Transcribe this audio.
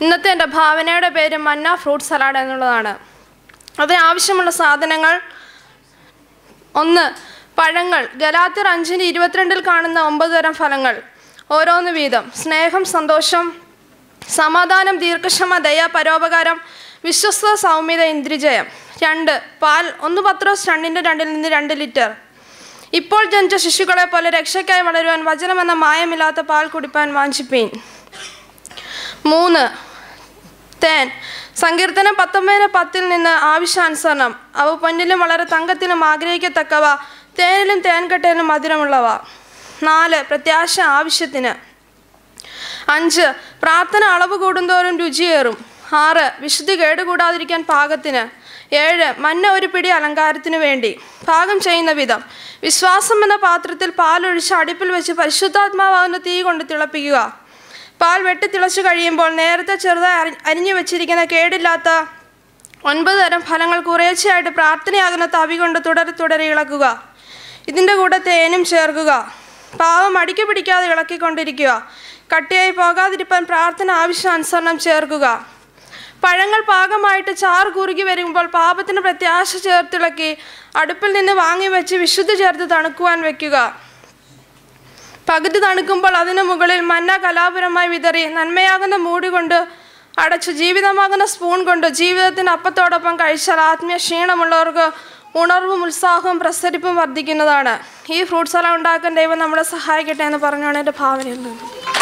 ഇന്നത്തെ എൻ്റെ ഭാവനയുടെ പേര് മന്ന ഫ്രൂട്ട് സലാഡ് എന്നുള്ളതാണ് അതിനാവശ്യമുള്ള സാധനങ്ങൾ ഒന്ന് പഴങ്ങൾ ഗലാത്തിർ അഞ്ചിന് ഇരുപത്തിരണ്ടിൽ കാണുന്ന ഒമ്പത് തരം ഫലങ്ങൾ ഓരോന്ന് വീതം സ്നേഹം സന്തോഷം സമാധാനം ദീർഘക്ഷമ ദയ പരോപകാരം വിശ്വസ്ത സൗമ്യത ഇന്ദ്രിജയം രണ്ട് പാൽ ഒന്ന് പത്രോസ് രണ്ടിൻ്റെ രണ്ടിൽ നിന്ന് രണ്ട് ലിറ്റർ ഇപ്പോൾ ജനിച്ച ശിശുക്കളെ പോലെ രക്ഷയ്ക്കായി വളരുവാൻ വചനമെന്ന മായമില്ലാത്ത പാൽ കുടിപ്പാൻ വാഞ്ചിപ്പീൻ മൂന്ന് തേൻ സങ്കീർത്തനം പത്തൊമ്പതിന് പത്തിൽ നിന്ന് ആവശ്യാനുസരണം അവ പൊന്നിലും വളരെ തങ്കത്തിലും ആഗ്രഹിക്കത്തക്കവ തേനിലും തേൻകട്ടയിലും മധുരമുള്ളവ നാല് പ്രത്യാശ ആവശ്യത്തിന് അഞ്ച് പ്രാർത്ഥന അളവ് കൂടുന്തോറും രുചിയേറും ആറ് വിശുദ്ധി കേടുകൂടാതിരിക്കാൻ പാകത്തിന് ഏഴ് മഞ്ഞ ഒരു പിടി അലങ്കാരത്തിനു വേണ്ടി പാകം ചെയ്യുന്ന വിധം വിശ്വാസം എന്ന പാത്രത്തിൽ പാലൊഴിച്ച് അടുപ്പിൽ വെച്ച് പരിശുദ്ധാത്മാവാകുന്ന തീ കൊണ്ട് തിളപ്പിക്കുക പാൽ വെട്ടി തിളച്ചു കഴിയുമ്പോൾ നേരത്തെ ചെറുതായി അരി അരിഞ്ഞു വെച്ചിരിക്കുന്ന കേടില്ലാത്ത ഒൻപത് തരം ഫലങ്ങൾ കുറേശ്ശെയായിട്ട് പ്രാർത്ഥനയാകുന്ന തവി കൊണ്ട് തുടരെ തുടരെ ഇളക്കുക ഇതിൻ്റെ കൂടെ തേനും ചേർക്കുക പാവം അടിക്ക് പിടിക്കാതെ ഇളക്കിക്കൊണ്ടിരിക്കുക കട്ടിയായി പോകാതിരിക്കാൻ പ്രാർത്ഥന ആവശ്യാനുസരണം ചേർക്കുക പഴങ്ങൾ പാകമായിട്ട് ചാറ് കുറുകി വരുമ്പോൾ പാപത്തിന് പ്രത്യാശ ചേർത്തിളക്കി അടുപ്പിൽ നിന്ന് വാങ്ങി വെച്ച് വിശുദ്ധി ചേർത്ത് തണുക്കുവാൻ വെക്കുക പകുതി തണുക്കുമ്പോൾ അതിനു മുകളിൽ മന്ന കലാപുരമായി വിതറി നന്മയാകുന്ന മൂടി കൊണ്ട് അടച്ചു ജീവിതമാകുന്ന സ്പൂൺ കൊണ്ട് ജീവിതത്തിന് അപ്പത്തോടൊപ്പം കഴിച്ചാൽ ആത്മീയ ക്ഷീണമുള്ളവർക്ക് ഉണർവും ഉത്സാഹവും പ്രസരിപ്പും വർദ്ധിക്കുന്നതാണ് ഈ ഫ്രൂട്ട്സ് എല്ലാം ഉണ്ടാക്കാൻ ദൈവം നമ്മളെ സഹായിക്കട്ടെ എന്ന് പറഞ്ഞാണ് എൻ്റെ ഭാവനയിൽ നിന്ന്